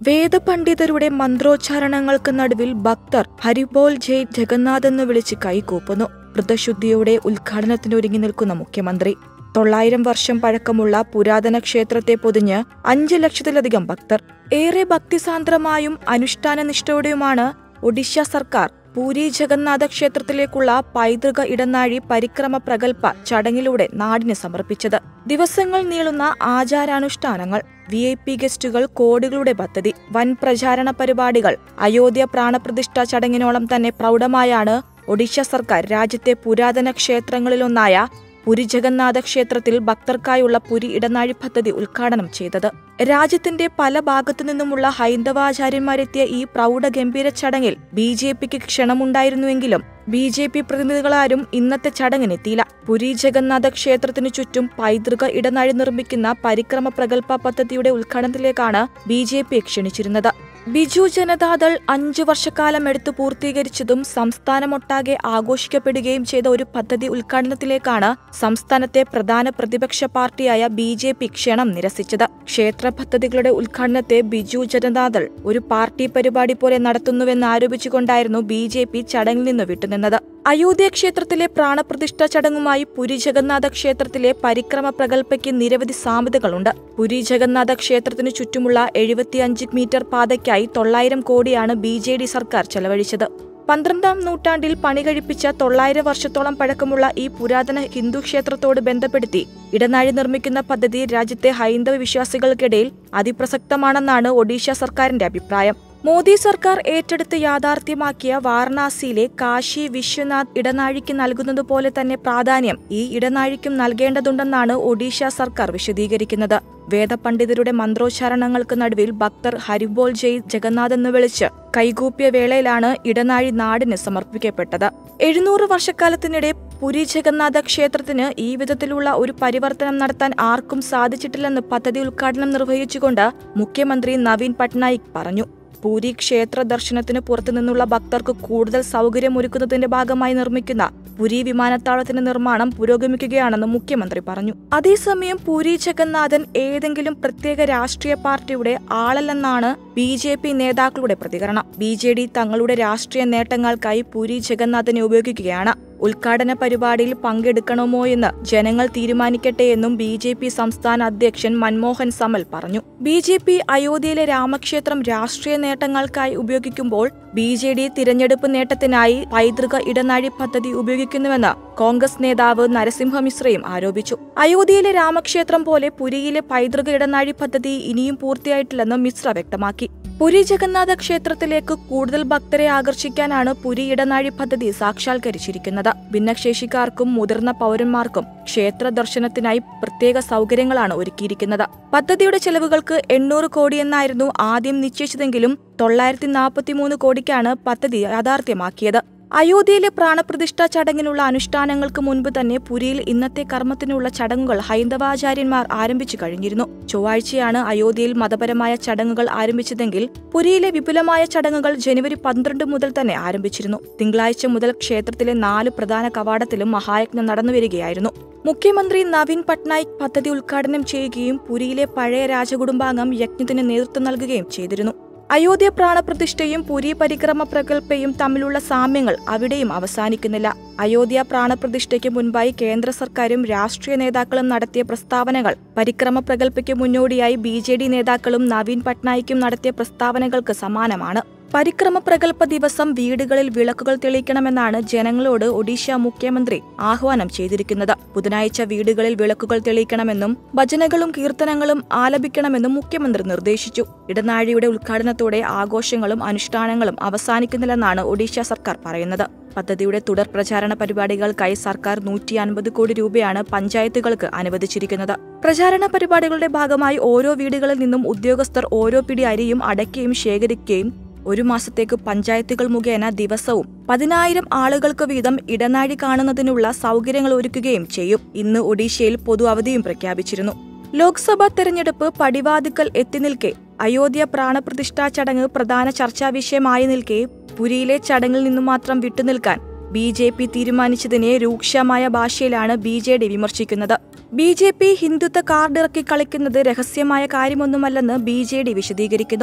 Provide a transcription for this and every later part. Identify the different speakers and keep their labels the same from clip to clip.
Speaker 1: വേദപണ്ഡിതരുടെ മന്ത്രോച്ചാരണങ്ങൾക്ക് നടുവിൽ ഭക്തർ ഹരിബോൾ ജയ് ജഗന്നാഥ് എന്ന് വിളിച്ച് കൈകൂപ്പുന്നു വ്രതശുദ്ധിയോടെ ഉദ്ഘാടനത്തിനൊരുങ്ങി നിൽക്കുന്ന മുഖ്യമന്ത്രി തൊള്ളായിരം വർഷം പഴക്കമുള്ള പുരാതന ക്ഷേത്രത്തെ പൊതിഞ്ഞ് അഞ്ച് ലക്ഷത്തിലധികം ഭക്തർ ഏറെ ഭക്തിസാന്ദ്രമായും അനുഷ്ഠാനനിഷ്ഠയോടെയുമാണ് ഒഡീഷ സർക്കാർ പൂരി ജഗന്നാഥ ക്ഷേത്രത്തിലേക്കുള്ള പൈതൃക ഇടനാഴി പരിക്രമ പ്രഗൽഭ ചടങ്ങിലൂടെ നാടിന് സമർപ്പിച്ചത് ദിവസങ്ങൾ നീളുന്ന ആചാരാനുഷ്ഠാനങ്ങൾ വി ഐ പി ഗസ്റ്റുകൾ കോടികളുടെ പദ്ധതി വൻ പ്രചാരണ പരിപാടികൾ അയോധ്യ പ്രാണപ്രതിഷ്ഠ ചടങ്ങിനോളം തന്നെ പ്രൗഢമായാണ് ഒഡീഷ സർക്കാർ രാജ്യത്തെ പുരാതന ക്ഷേത്രങ്ങളിലൊന്നായ പുരി ജഗന്നാഥ ക്ഷേത്രത്തിൽ ഭക്തർക്കായുള്ള പുരി ഇടനാഴി പദ്ധതി ഉദ്ഘാടനം ചെയ്തത് രാജ്യത്തിന്റെ പല ഭാഗത്തു നിന്നുമുള്ള ഹൈന്ദവാചാര്യന്മാരെത്തിയ ഈ പ്രൗഢഗംഭീര ചടങ്ങിൽ ബി ജെ പിക്ക് ക്ഷണമുണ്ടായിരുന്നുവെങ്കിലും ബി ജെ പി പ്രതിനിധികളാരും ഇന്നത്തെ ചടങ്ങിനെത്തിയില്ല പുരി ജഗന്നാഥ ക്ഷേത്രത്തിനു ചുറ്റും പൈതൃക ഇടനാഴി നിർമ്മിക്കുന്ന പരിക്രമ പ്രഗൽഭ പദ്ധതിയുടെ ഉദ്ഘാടനത്തിലേക്കാണ് ബി ജെ പി ക്ഷണിച്ചിരുന്നത് ബിജു ജനതാദൾ അഞ്ചു വർഷക്കാലം എടുത്തു പൂർത്തീകരിച്ചതും സംസ്ഥാനമൊട്ടാകെ ആഘോഷിക്കപ്പെടുകയും ചെയ്ത ഒരു പദ്ധതി ഉദ്ഘാടനത്തിലേക്കാണ് സംസ്ഥാനത്തെ പ്രധാന പ്രതിപക്ഷ പാർട്ടിയായ ബി ജെ പി ക്ഷണം നിരസിച്ചത് ക്ഷേത്ര പദ്ധതികളുടെ ഉദ്ഘാടനത്തെ ബിജു ജനതാദൾ ഒരു പാർട്ടി പരിപാടി പോലെ നടത്തുന്നുവെന്ന് ആരോപിച്ചുകൊണ്ടായിരുന്നു ബി ജെ പി ചടങ്ങിൽ നിന്ന് വിട്ടുനിന്നത് അയോധ്യ ക്ഷേത്രത്തിലെ പ്രാണപ്രതിഷ്ഠ ചടങ്ങുമായി പുരി ജഗന്നാഥ ക്ഷേത്രത്തിലെ പരിക്രമ പ്രഗൽഭയ്ക്ക് നിരവധി സാമ്യതകളുണ്ട് പുരി ജഗന്നാഥ ക്ഷേത്രത്തിനു ചുറ്റുമുള്ള എഴുപത്തിയഞ്ച് മീറ്റർ പാതയ്ക്കായി തൊള്ളായിരം കോടിയാണ് ബി ജെ ഡി സർക്കാർ ചെലവഴിച്ചത് പന്ത്രണ്ടാം നൂറ്റാണ്ടിൽ പണി കഴിപ്പിച്ച തൊള്ളായിരം വർഷത്തോളം പഴക്കമുള്ള ഈ പുരാതന ഹിന്ദു ക്ഷേത്രത്തോട് ബന്ധപ്പെടുത്തി ഇടനാഴി നിർമ്മിക്കുന്ന പദ്ധതി രാജ്യത്തെ ഹൈന്ദവ വിശ്വാസികൾക്കിടയിൽ അതിപ്രസക്തമാണെന്നാണ് ഒഡീഷ സർക്കാരിന്റെ അഭിപ്രായം മോദി സർക്കാർ ഏറ്റെടുത്ത് യാഥാർത്ഥ്യമാക്കിയ വാരണാസിയിലെ കാശി വിശ്വനാഥ് ഇടനാഴിക്ക് നൽകുന്നതുപോലെ തന്നെ പ്രാധാന്യം ഈ ഇടനാഴിക്കും നൽകേണ്ടതുണ്ടെന്നാണ് ഒഡീഷ സർക്കാർ വിശദീകരിക്കുന്നത് വേദപണ്ഡിതരുടെ മന്ത്രോച്ചാരണങ്ങൾക്ക് നടുവിൽ ഭക്തർ ഹരിബോൾ ജയ് ജഗന്നാഥ് എന്ന് വിളിച്ച് കൈകൂപ്പിയ വേളയിലാണ് ഇടനാഴി നാടിന് സമർപ്പിക്കപ്പെട്ടത് എഴുന്നൂറ് വർഷക്കാലത്തിനിടെ പുരി ജഗന്നാഥ ക്ഷേത്രത്തിന് ഈ വിധത്തിലുള്ള ഒരു പരിവർത്തനം നടത്താൻ ആർക്കും സാധിച്ചിട്ടില്ലെന്ന് പദ്ധതി ഉദ്ഘാടനം നിർവഹിച്ചുകൊണ്ട് മുഖ്യമന്ത്രി നവീൻ പട്നായിക് പറഞ്ഞു പൂരി ക്ഷേത്ര ദർശനത്തിന് പുറത്തുനിന്നുള്ള ഭക്തർക്ക് കൂടുതൽ സൗകര്യമൊരുക്കുന്നതിന്റെ ഭാഗമായി നിർമ്മിക്കുന്ന പുരി വിമാനത്താവളത്തിന്റെ നിർമ്മാണം പുരോഗമിക്കുകയാണെന്ന് മുഖ്യമന്ത്രി പറഞ്ഞു അതേസമയം പൂരി ജഗന്നാഥൻ ഏതെങ്കിലും പ്രത്യേക രാഷ്ട്രീയ പാർട്ടിയുടെ ആളല്ലെന്നാണ് ബി ജെ പി നേതാക്കളുടെ പ്രതികരണം ബി ജെ ഡി തങ്ങളുടെ രാഷ്ട്രീയ നേട്ടങ്ങൾക്കായി പൂരി ജഗന്നാഥനെ ഉപയോഗിക്കുകയാണ് ഉദ്ഘാടന പരിപാടിയിൽ പങ്കെടുക്കണമോ എന്ന് ജനങ്ങൾ തീരുമാനിക്കട്ടെ എന്നും ബി ജെ പി സംസ്ഥാന അധ്യക്ഷൻ മൻമോഹൻ സമൽ പറഞ്ഞു ബി ജെ പി അയോധ്യയിലെ രാമക്ഷേത്രം രാഷ്ട്രീയ നേട്ടങ്ങൾക്കായി ഉപയോഗിക്കുമ്പോൾ ബി ജെ ഡി തിരഞ്ഞെടുപ്പ് നേട്ടത്തിനായി പൈതൃക ഇടനാഴി പദ്ധതി ഉപയോഗിക്കുന്നുവെന്ന് കോൺഗ്രസ് നേതാവ് നരസിംഹ മിശ്രയും ആരോപിച്ചു അയോധ്യയിലെ രാമക്ഷേത്രം പോലെ പുരിയിലെ പൈതൃക ഇടനാഴി പദ്ധതി ഇനിയും പൂർത്തിയായിട്ടില്ലെന്ന് മിശ്ര വ്യക്തമാക്കി പുരി ജഗന്നാഥ ക്ഷേത്രത്തിലേക്ക് കൂടുതൽ ഭക്തരെ ആകർഷിക്കാനാണ് പുരി ഇടനാഴി പദ്ധതി സാക്ഷാത്കരിച്ചിരിക്കുന്നത് ഭിന്നശേഷിക്കാർക്കും മുതിർന്ന പൗരന്മാർക്കും ക്ഷേത്ര ദർശനത്തിനായി പ്രത്യേക സൗകര്യങ്ങളാണ് ഒരുക്കിയിരിക്കുന്നത് പദ്ധതിയുടെ ചെലവുകൾക്ക് എണ്ണൂറ് കോടിയെന്നായിരുന്നു ആദ്യം നിശ്ചയിച്ചതെങ്കിലും തൊള്ളായിരത്തി നാൽപ്പത്തിമൂന്ന് കോടിക്കാണ് പദ്ധതി യാഥാർത്ഥ്യമാക്കിയത് അയോധ്യയിലെ പ്രാണപ്രതിഷ്ഠാ ചടങ്ങിനുള്ള അനുഷ്ഠാനങ്ങൾക്ക് മുൻപ് തന്നെ പുരിയിൽ ഇന്നത്തെ കർമ്മത്തിനുള്ള ചടങ്ങുകൾ ഹൈന്ദവാചാര്യന്മാർ ആരംഭിച്ചു കഴിഞ്ഞിരുന്നു ചൊവ്വാഴ്ചയാണ് അയോധ്യയിൽ മതപരമായ ചടങ്ങുകൾ ആരംഭിച്ചതെങ്കിൽ പുരിയിലെ വിപുലമായ ചടങ്ങുകൾ ജനുവരി പന്ത്രണ്ട് മുതൽ തന്നെ ആരംഭിച്ചിരുന്നു തിങ്കളാഴ്ച മുതൽ ക്ഷേത്രത്തിലെ നാല് പ്രധാന കവാടത്തിലും മഹായജ്ഞം നടന്നുവരികയായിരുന്നു മുഖ്യമന്ത്രി നവീൻ പട്നായിക് പദ്ധതി ഉദ്ഘാടനം ചെയ്യുകയും പുരിയിലെ പഴയ രാജകുടുംബാംഗം യജ്ഞത്തിന് നേതൃത്വം നൽകുകയും ചെയ്തിരുന്നു അയോധ്യ പ്രാണപ്രതിഷ്ഠയും പുരി പരിക്രമ പ്രകൽപ്പയും തമ്മിലുള്ള സാമ്യങ്ങൾ അവിടെയും അവസാനിക്കുന്നില്ല അയോധ്യ പ്രാണപ്രതിഷ്ഠയ്ക്ക് മുൻപായി കേന്ദ്ര സർക്കാരും രാഷ്ട്രീയ നേതാക്കളും നടത്തിയ പ്രസ്താവനകൾ പരിക്രമ പ്രകൽപ്പയ്ക്ക് മുന്നോടിയായി ബി ജെ ഡി നേതാക്കളും നവീൻ പട്നായിക്കും നടത്തിയ പ്രസ്താവനകൾക്ക് സമാനമാണ് പരിക്രമ പ്രകൽപ്പ ദിവസം വീടുകളിൽ വിളക്കുകൾ തെളിയിക്കണമെന്നാണ് ജനങ്ങളോട് ഒഡീഷ മുഖ്യമന്ത്രി ആഹ്വാനം ചെയ്തിരിക്കുന്നത് ബുധനാഴ്ച വീടുകളിൽ വിളക്കുകൾ തെളിയിക്കണമെന്നും ഭജനകളും കീർത്തനങ്ങളും ആലപിക്കണമെന്നും മുഖ്യമന്ത്രി നിർദ്ദേശിച്ചു ഇടനാഴിയുടെ ഉദ്ഘാടനത്തോടെ ആഘോഷങ്ങളും അനുഷ്ഠാനങ്ങളും അവസാനിക്കുന്നില്ലെന്നാണ് ഒഡീഷ സർക്കാർ പറയുന്നത് പദ്ധതിയുടെ തുടർ പ്രചാരണ പരിപാടികൾക്കായി സർക്കാർ നൂറ്റി അൻപത് കോടി രൂപയാണ് പഞ്ചായത്തുകൾക്ക് അനുവദിച്ചിരിക്കുന്നത് പ്രചാരണ പരിപാടികളുടെ ഭാഗമായി ഓരോ വീടുകളിൽ നിന്നും ഉദ്യോഗസ്ഥർ ഓരോ പിടി അരിയും അടയ്ക്കയും ശേഖരിക്കുകയും ഒരു മാസത്തേക്ക് പഞ്ചായത്തുകൾ മുഖേന ദിവസവും പതിനായിരം ആളുകൾക്ക് വീതം ഇടനാഴി കാണുന്നതിനുള്ള സൗകര്യങ്ങൾ ഒരുക്കുകയും ചെയ്യും ഇന്ന് ഒഡീഷയിൽ പൊതു അവധിയും പ്രഖ്യാപിച്ചിരുന്നു ലോക്സഭാ തെരഞ്ഞെടുപ്പ് പടിവാതിക്കൽ എത്തി നിൽക്കെ അയോധ്യ പ്രാണപ്രതിഷ്ഠാ ചടങ്ങ് പ്രധാന ചർച്ചാ വിഷയമായി നിൽക്കെ പുരിയിലെ ചടങ്ങിൽ നിന്നു മാത്രം വിട്ടുനിൽക്കാൻ ബി ജെ പി തീരുമാനിച്ചതിനെ രൂക്ഷമായ ഭാഷയിലാണ് ബി ജെ ഡി വിമർശിക്കുന്നത് ബി ജെ പി ഹിന്ദുത്വ കാർഡിറക്കി കളിക്കുന്നത് രഹസ്യമായ കാര്യമൊന്നുമല്ലെന്ന് ബി ജെ ഡി വിശദീകരിക്കുന്നു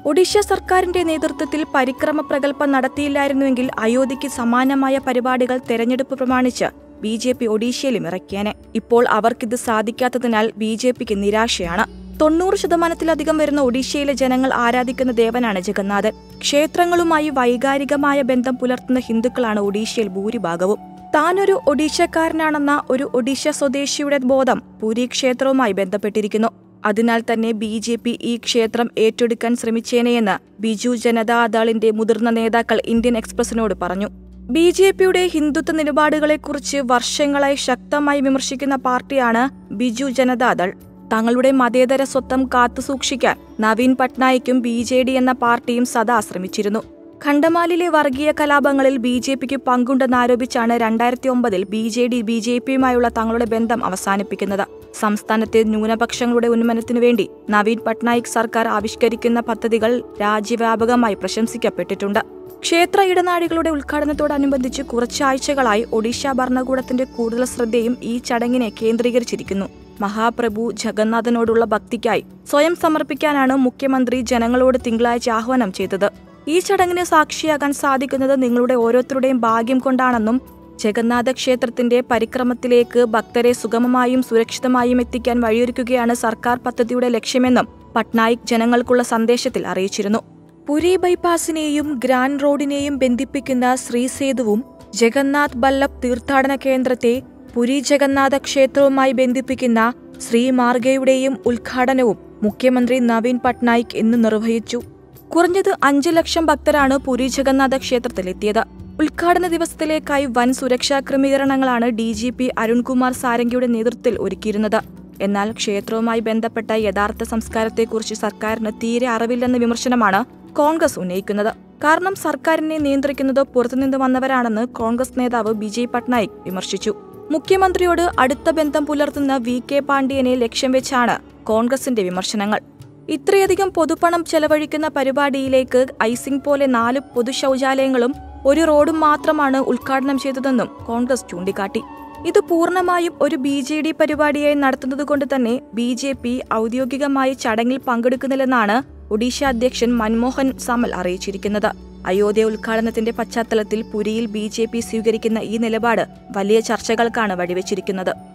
Speaker 1: ഒഡീഷ സർക്കാരിന്റെ നേതൃത്വത്തിൽ പരിക്രമ പ്രകല്പം നടത്തിയില്ലായിരുന്നുവെങ്കിൽ അയോധ്യയ്ക്ക് സമാനമായ പരിപാടികൾ തെരഞ്ഞെടുപ്പ് പ്രമാണിച്ച് ബി ജെ പി ഒഡീഷയിലും ഇറക്കിയേനെ ഇപ്പോൾ അവർക്കിത് സാധിക്കാത്തതിനാൽ ബി ജെ പിക്ക് നിരാശയാണ് തൊണ്ണൂറ് ശതമാനത്തിലധികം വരുന്ന ഒഡീഷയിലെ ജനങ്ങൾ ആരാധിക്കുന്ന ദേവനാണ് ജഗന്നാഥൻ ക്ഷേത്രങ്ങളുമായി വൈകാരികമായ ബന്ധം പുലർത്തുന്ന ഹിന്ദുക്കളാണ് ഒഡീഷയിൽ ഭൂരിഭാഗവും താനൊരു ഒഡീഷക്കാരനാണെന്ന ഒരു ഒഡീഷ സ്വദേശിയുടെ ബോധം പുരി ക്ഷേത്രവുമായി ബന്ധപ്പെട്ടിരിക്കുന്നു അതിനാൽ തന്നെ ബി ജെ പി ഈ ക്ഷേത്രം ഏറ്റെടുക്കാൻ ശ്രമിച്ചേനെയെന്ന് ബിജു ജനതാദളിന്റെ മുതിർന്ന നേതാക്കൾ ഇന്ത്യൻ എക്സ്പ്രസിനോട് പറഞ്ഞു ബി ജെ പിയുടെ ഹിന്ദുത്വ നിലപാടുകളെക്കുറിച്ച് വർഷങ്ങളായി ശക്തമായി വിമർശിക്കുന്ന പാർട്ടിയാണ് ബിജു ജനതാദൾ തങ്ങളുടെ മതേതര സ്വത്വം കാത്തുസൂക്ഷിക്കാൻ നവീൻ പട്നായിക്കും ബി ജെ ഡി എന്ന പാർട്ടിയും സദാ ശ്രമിച്ചിരുന്നു ഖണ്ഡമാലിലെ വർഗീയ കലാപങ്ങളിൽ ബി ജെ പിക്ക് പങ്കുണ്ടെന്നാരോപിച്ചാണ് രണ്ടായിരത്തി ഒമ്പതിൽ B J D B J പിയുമായുള്ള തങ്ങളുടെ ബന്ധം അവസാനിപ്പിക്കുന്നത് സംസ്ഥാനത്തെ ന്യൂനപക്ഷങ്ങളുടെ ഉന്നമനത്തിനു വേണ്ടി നവീൻ പട്നായിക് സർക്കാർ ആവിഷ്കരിക്കുന്ന പദ്ധതികൾ രാജ്യവ്യാപകമായി പ്രശംസിക്കപ്പെട്ടിട്ടുണ്ട് ക്ഷേത്ര ഇടനാഴികളുടെ ഉദ്ഘാടനത്തോടനുബന്ധിച്ച് കുറച്ചാഴ്ചകളായി ഒഡീഷ ഭരണകൂടത്തിന്റെ കൂടുതൽ ശ്രദ്ധയും ഈ ചടങ്ങിനെ കേന്ദ്രീകരിച്ചിരിക്കുന്നു മഹാപ്രഭു ജഗന്നാഥനോടുള്ള ഭക്തിക്കായി സ്വയം സമർപ്പിക്കാനാണ് മുഖ്യമന്ത്രി ജനങ്ങളോട് തിങ്കളാഴ്ച ആഹ്വാനം ചെയ്തത് ഈ ചടങ്ങിന് സാക്ഷിയാകാൻ സാധിക്കുന്നത് നിങ്ങളുടെ ഓരോരുത്തരുടെയും ഭാഗ്യം കൊണ്ടാണെന്നും ജഗന്നാഥ ക്ഷേത്രത്തിന്റെ പരിക്രമത്തിലേക്ക് ഭക്തരെ സുഗമമായും സുരക്ഷിതമായും എത്തിക്കാൻ വഴിയൊരുക്കുകയാണ് സർക്കാർ പദ്ധതിയുടെ ലക്ഷ്യമെന്നും പട്നായിക് ജനങ്ങൾക്കുള്ള സന്ദേശത്തിൽ അറിയിച്ചിരുന്നു പുരി ബൈപ്പാസിനെയും ഗ്രാൻഡ് റോഡിനെയും ബന്ധിപ്പിക്കുന്ന ശ്രീസേതുവും ജഗന്നാഥ് ബല്ലഭ് തീർത്ഥാടന കേന്ദ്രത്തെ പുരി ജഗന്നാഥ ക്ഷേത്രവുമായി ബന്ധിപ്പിക്കുന്ന ശ്രീമാർഗയുടെയും ഉദ്ഘാടനവും മുഖ്യമന്ത്രി നവീൻ പട്നായിക് ഇന്ന് നിർവഹിച്ചു കുറഞ്ഞത് അഞ്ച് ലക്ഷം ഭക്തരാണ് പുരി ജഗന്നാഥ ക്ഷേത്രത്തിലെത്തിയത് ഉദ്ഘാടന ദിവസത്തിലേക്കായി വൻ സുരക്ഷാ ക്രമീകരണങ്ങളാണ് ഡി ജി പി അരുൺകുമാർ സാരംഗിയുടെ നേതൃത്വത്തിൽ ഒരുക്കിയിരുന്നത് എന്നാൽ ക്ഷേത്രവുമായി ബന്ധപ്പെട്ട യഥാർത്ഥ സംസ്കാരത്തെക്കുറിച്ച് സർക്കാരിന് തീരെ അറിവില്ലെന്ന വിമർശനമാണ് കോൺഗ്രസ് ഉന്നയിക്കുന്നത് കാരണം സർക്കാരിനെ നിയന്ത്രിക്കുന്നത് പുറത്തുനിന്ന് വന്നവരാണെന്ന് കോൺഗ്രസ് നേതാവ് ബിജയ് പട്നായിക് വിമർശിച്ചു മുഖ്യമന്ത്രിയോട് അടുത്ത ബന്ധം പുലർത്തുന്ന വി കെ പാണ്ഡ്യനെ ലക്ഷ്യം വെച്ചാണ് കോൺഗ്രസിന്റെ വിമർശനങ്ങൾ ഇത്രയധികം പൊതുപണം ചെലവഴിക്കുന്ന പരിപാടിയിലേക്ക് ഐസിംഗ് പോലെ നാല് പൊതു ശൗചാലയങ്ങളും ഒരു റോഡും മാത്രമാണ് ഉദ്ഘാടനം ചെയ്തതെന്നും കോൺഗ്രസ് ചൂണ്ടിക്കാട്ടി ഇത് പൂർണ്ണമായും ഒരു ബി ജെ ഡി പരിപാടിയായി നടത്തുന്നതുകൊണ്ട് തന്നെ ബി ജെ പി ഔദ്യോഗികമായി ചടങ്ങിൽ പങ്കെടുക്കുന്നില്ലെന്നാണ് ഒഡീഷ അധ്യക്ഷൻ മൻമോഹൻ സമൽ അറിയിച്ചിരിക്കുന്നത് അയോധ്യ ഉദ്ഘാടനത്തിന്റെ പശ്ചാത്തലത്തിൽ പുരിയിൽ ബി ജെ പി സ്വീകരിക്കുന്ന ഈ നിലപാട് വലിയ ചർച്ചകൾക്കാണ് വഴിവെച്ചിരിക്കുന്നത്